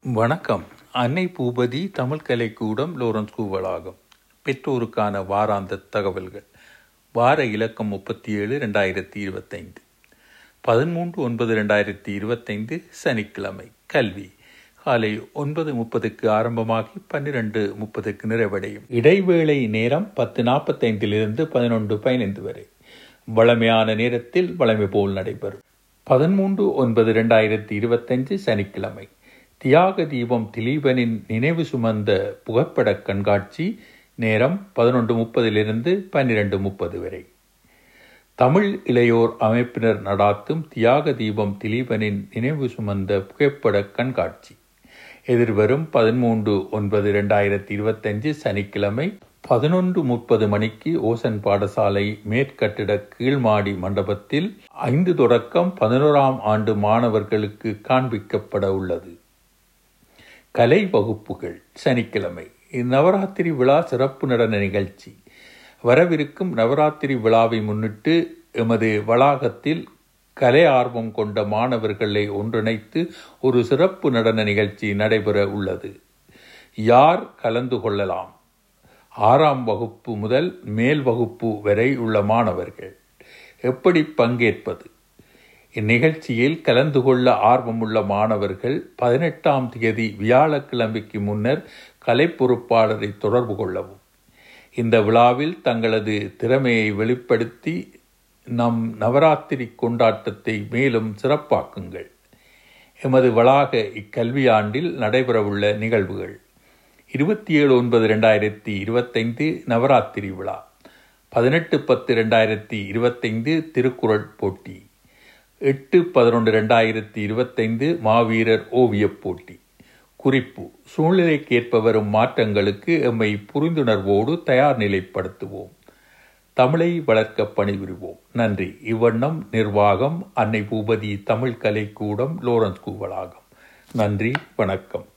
வணக்கம் அன்னை பூபதி தமிழ் கலைக்கூடம் லோரன்ஸ் கூவலாகும் பெற்றோருக்கான வாராந்த தகவல்கள் வார இலக்கம் முப்பத்தி ஏழு ரெண்டாயிரத்தி இருபத்தைந்து பதிமூன்று ஒன்பது ரெண்டாயிரத்தி இருபத்தைந்து சனிக்கிழமை கல்வி காலை ஒன்பது முப்பதுக்கு ஆரம்பமாகி பன்னிரண்டு முப்பதுக்கு நிறைவடையும் இடைவேளை நேரம் பத்து நாற்பத்தைந்திலிருந்து பதினொன்று பதினைந்து வரை வளமையான நேரத்தில் வளமை போல் நடைபெறும் பதிமூன்று ஒன்பது ரெண்டாயிரத்தி இருபத்தஞ்சு சனிக்கிழமை தியாக தீபம் திலீபனின் நினைவு சுமந்த புகைப்படக் கண்காட்சி நேரம் பதினொன்று முப்பதிலிருந்து பன்னிரண்டு முப்பது வரை தமிழ் இளையோர் அமைப்பினர் நடாத்தும் தியாக தீபம் திலீபனின் நினைவு சுமந்த புகைப்படக் கண்காட்சி எதிர்வரும் பதிமூன்று ஒன்பது இரண்டாயிரத்தி இருபத்தஞ்சு சனிக்கிழமை பதினொன்று முப்பது மணிக்கு ஓசன் பாடசாலை மேற்கட்டிட கீழ்மாடி மண்டபத்தில் ஐந்து தொடக்கம் பதினோராம் ஆண்டு மாணவர்களுக்கு காண்பிக்கப்பட உள்ளது கலை வகுப்புகள் சனிக்கிழமை இந்நவராத்திரி விழா சிறப்பு நடன நிகழ்ச்சி வரவிருக்கும் நவராத்திரி விழாவை முன்னிட்டு எமது வளாகத்தில் கலை ஆர்வம் கொண்ட மாணவர்களை ஒன்றிணைத்து ஒரு சிறப்பு நடன நிகழ்ச்சி நடைபெற உள்ளது யார் கலந்து கொள்ளலாம் ஆறாம் வகுப்பு முதல் மேல் வகுப்பு வரை உள்ள மாணவர்கள் எப்படி பங்கேற்பது இந்நிகழ்ச்சியில் கலந்து கொள்ள ஆர்வமுள்ள மாணவர்கள் பதினெட்டாம் தேதி வியாழக்கிழமைக்கு முன்னர் கலை பொறுப்பாளரை தொடர்பு கொள்ளவும் இந்த விழாவில் தங்களது திறமையை வெளிப்படுத்தி நம் நவராத்திரி கொண்டாட்டத்தை மேலும் சிறப்பாக்குங்கள் எமது வளாக இக்கல்வியாண்டில் நடைபெறவுள்ள நிகழ்வுகள் இருபத்தி ஏழு ஒன்பது ரெண்டாயிரத்தி இருபத்தைந்து நவராத்திரி விழா பதினெட்டு பத்து ரெண்டாயிரத்தி இருபத்தைந்து திருக்குறள் போட்டி எட்டு பதினொன்று ரெண்டாயிரத்தி இருபத்தைந்து மாவீரர் ஓவியப் போட்டி குறிப்பு சூழ்நிலைக்கேற்ப வரும் மாற்றங்களுக்கு எம்மை புரிந்துணர்வோடு தயார் நிலைப்படுத்துவோம் தமிழை வளர்க்க பணிபுரிவோம் நன்றி இவ்வண்ணம் நிர்வாகம் அன்னை பூபதி தமிழ் கலைக்கூடம் லோரன்ஸ் கூவலாகும் நன்றி வணக்கம்